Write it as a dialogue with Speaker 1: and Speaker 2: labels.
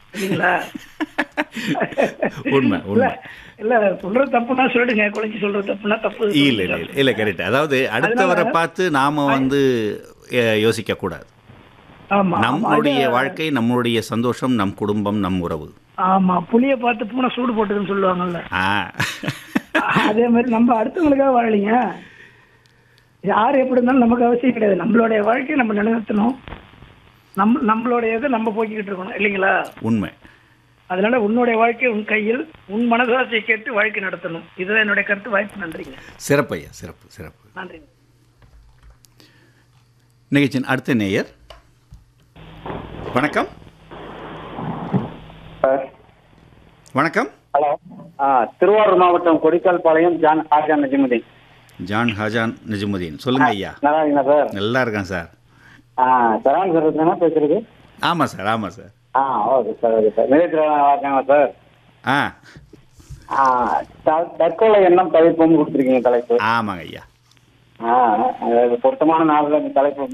Speaker 1: இல்லைங்களா
Speaker 2: உண்மை
Speaker 1: இல்ல
Speaker 2: உண்மை
Speaker 1: இல்ல சொல்றது தப்புன்னா சொல்லிடுங்க குழந்தை சொல்றது தப்புன்னா தப்பு
Speaker 2: இல்லை இல்லை இல்லை இல்லை கரெக்ட் அதாவது அடுத்தவரை பார்த்து நாம வந்து அஹ், யோசிக்க கூடாது
Speaker 1: ஆமா ஆமா.
Speaker 2: நம்மளுடைய
Speaker 1: அது-
Speaker 2: வாழ்க்கை நம்மளுடைய சந்தோஷம் நம் குடும்பம் நம் உறவு
Speaker 1: ஆமா புளிய பார்த்து பூனை சூடு போட்டுதுன்னு சொல்லுவாங்கல்ல
Speaker 2: ஆ
Speaker 1: அதே மாதிரி நம்ம அடுத்தவங்களுக்காக வாழலைங்க யார் எப்படி இருந்தாலும் நமக்கு அவசியம் கிடையாது நம்மளுடைய வாழ்க்கையை நம்ம நிலைநிறுத்தணும் நம்ம நம்மளுடைய இதை நம்ம போய்க்கிட்டு இருக்கணும் இல்லைங்களா
Speaker 2: உண்மை
Speaker 1: அதனால உன்னுடைய வாழ்க்கை உன் கையில் உன் மனசாட்சியை கேட்டு வாழ்க்கை நடத்தணும் இதுதான் என்னுடைய கருத்து வாய்ப்பு நன்றிங்க
Speaker 2: சிறப்பு ஐயா சிறப்பு சிறப்பு
Speaker 1: நன்றிங்க
Speaker 2: நிகழ்ச்சியின் அடுத்த நேயர் வணக்கம்
Speaker 3: சார்
Speaker 2: வணக்கம்
Speaker 3: ஹலோ ஆ திருவாரூர் மாவட்டம் கொடிக்கால் பாளையம் ஜான் ஆஜான் நஜிமுதீன்
Speaker 2: ஜான் ஹாஜான் நிஜமுதீன் சொல்லுங்க ஐயா
Speaker 3: நல்லா இருக்கீங்களா சார்
Speaker 2: நல்லா இருக்கேன் சார்
Speaker 3: ஆ சரவணன் சார் தானே பேசுறது
Speaker 2: ஆமாம் சார் ஆமாம் சார்
Speaker 3: ஆ ஓகே சார் ஓகே சார் நிலையத்தில் நல்லா இருக்காங்களா சார்
Speaker 2: ஆ
Speaker 3: ஆ த- தற்கொலை எண்ணம் தவிர்ப்போம்னு கொடுத்துருக்கீங்க தலைப்பு
Speaker 2: ஆமாங்க ஐயா
Speaker 3: ஆ அது பொருத்தமான நாளில் இந்த தலைப்பு